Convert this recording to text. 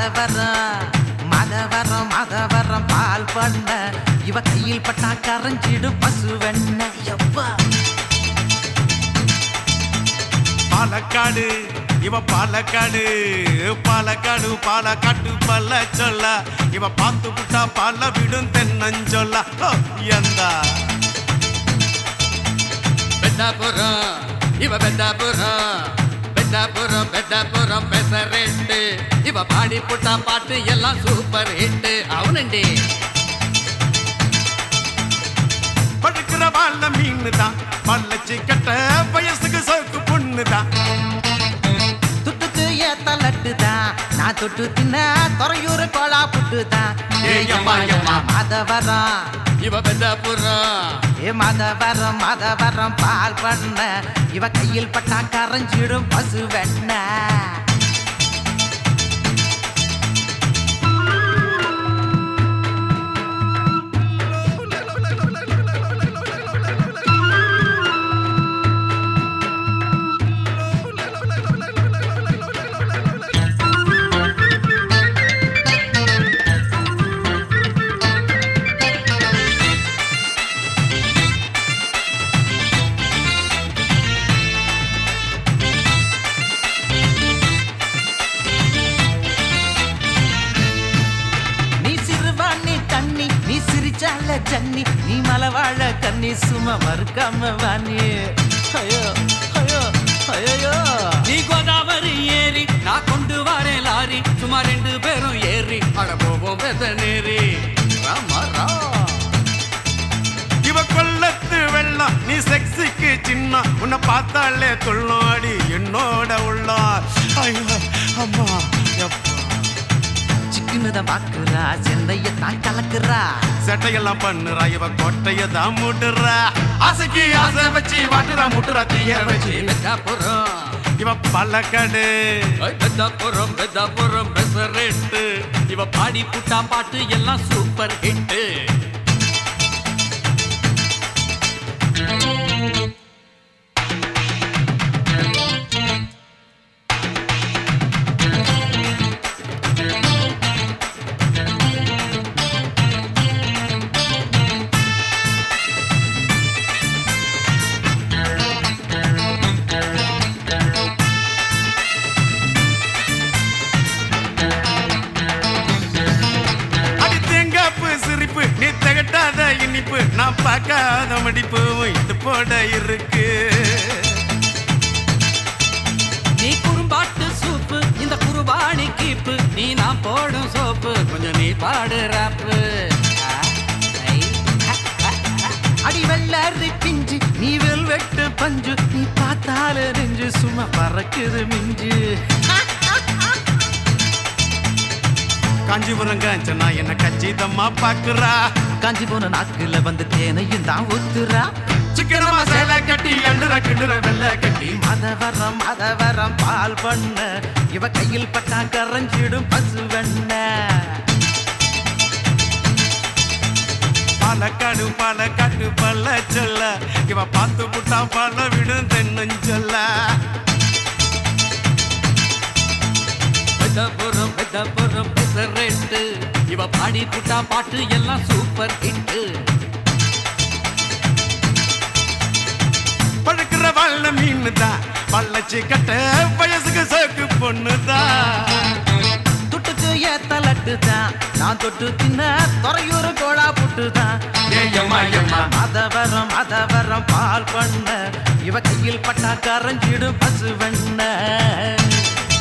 மதவரம் மதவரம் மதவரம் பால் பண்ண இவ கையில் பட்டா கரைஞ்சிடும் பசு வெண்ண எப்பா பாலக்காடு இவ பாலக்காடு பாலக்காடு பாலக்காட்டு பல்ல சொல்ல இவ பார்த்து புட்டா பால விடும் தென்னஞ்சொல்ல ஓ, எந்தா பெத்தாபுரம் இவ பெத்தாபுரம் பெத்தாபுரம் பெத்தாபுரம் பெசரெட்டு இவ பாடி புட்டா பாட்டு எல்லாம் சூப்பர் ஹிட் అవునండి படுக்கிற வாழ மீன் தான் பல்லச்சி கட்ட வயசுக்கு சோக்கு பொண்ணு தான் துட்டுக்கு ஏத்த லட்டு தான் நான் தொட்டு தின்ன துறையூர் கோலா புட்டு தான் ஏய் அம்மா, அம்மா. மதவரம் இவ பெத்தாபுரம் ஏ மதவரம் மதவரம் பால் பண்ண இவ கையில் பட்டா கரைஞ்சிடும் பசு வெண்ண நீ சிறுவாணி தண்ணி நீ சிரிச்சால ஜன்னி நீ மலவாழ கண்ணி சும்மா மறுக்காம வாணி ஐயோ ஐயோ ஐயோ நீ கோதாவரி ஏறி நான் கொண்டு வரேன் லாரி சும்மா ரெண்டு பேரும் ஏறி அட போவோம் பெத்த நேரி ராமா ரா இவ கொல்லத்து வெள்ளம் நீ செக்ஸுக்கு சின்ன உன்னை பார்த்தாலே துள்ளாடி என்னோட உள்ளா ஐயோ அம்மா எப்பா சிக்குனத பாக்குறா சென்னைய தான் கலக்குறா செட்டையெல்லாம் பண்ணுறா இவ கொட்டைய தான் முட்டுறா ஆசைக்கு ஆசை வச்சு வாட்டுறா முட்டுறா தீய வச்சு பெத்தாபுரம் இவ பல்லக்கடு பெத்தாபுரம் பெத்தாபுரம் பெசரெட்டு இவ பாடி புட்டா பாட்டு எல்லாம் சூப்பர் ஹிட் அடி தேங்காப்பு சிரிப்பு நீ தகட்டாத இனிப்பு நான் பார்க்காத மடிப்பு இது போட இருக்கு நீ குறும்பாட்டு சூப்பு இந்த குருபாணி கீப்பு நீ நான் போடும் சோப்பு கொஞ்சம் நீ பாடு ராப்பு அடி வெள்ளாரி பிஞ்சு நீ வெல்வெட்டு பஞ்சு நீ பார்த்தால நெஞ்சு சும்மா பறக்குது மிஞ்சு காஞ்சிபுரம் காஞ்சனா என்ன கச்சிதமா பாக்குறா காஞ்சி போன நாக்குல வந்து தேனையும் தான் ஊத்துறா சிக்கனமா சேலை கட்டி எண்டுற கிண்டுற வெள்ளை கட்டி மதவரம் மதவரம் பால் பண்ண இவ கையில் பட்டா கரைஞ்சிடும் பசு வெண்ண பாலக்காடு பாலக்காட்டு பல்ல சொல்ல இவ பார்த்து புட்டா பல்ல விடும் தென்னஞ்சொல்ல பெத்தபுரம் பெத்தபுரம் பெசரெட்டு இவ பாடி புட்டா பாட்டு எல்லாம் சூப்பர் ஹிட் பழுக்கிற வல்ல மீன் தான் பள்ளச்சி கட்ட வயசுக்கு சோக்கு பொண்ணு தான் துட்டுக்கு ஏத்த லட்டு தான் நான் தொட்டு தின்ன துறையூர் கோலா புட்டு தான் ஏயம்மா ஏம்மா மதவரம் மதவரம் பால் பண்ண இவ கையில் பட்டா கரைஞ்சிடும் பசு வெண்ண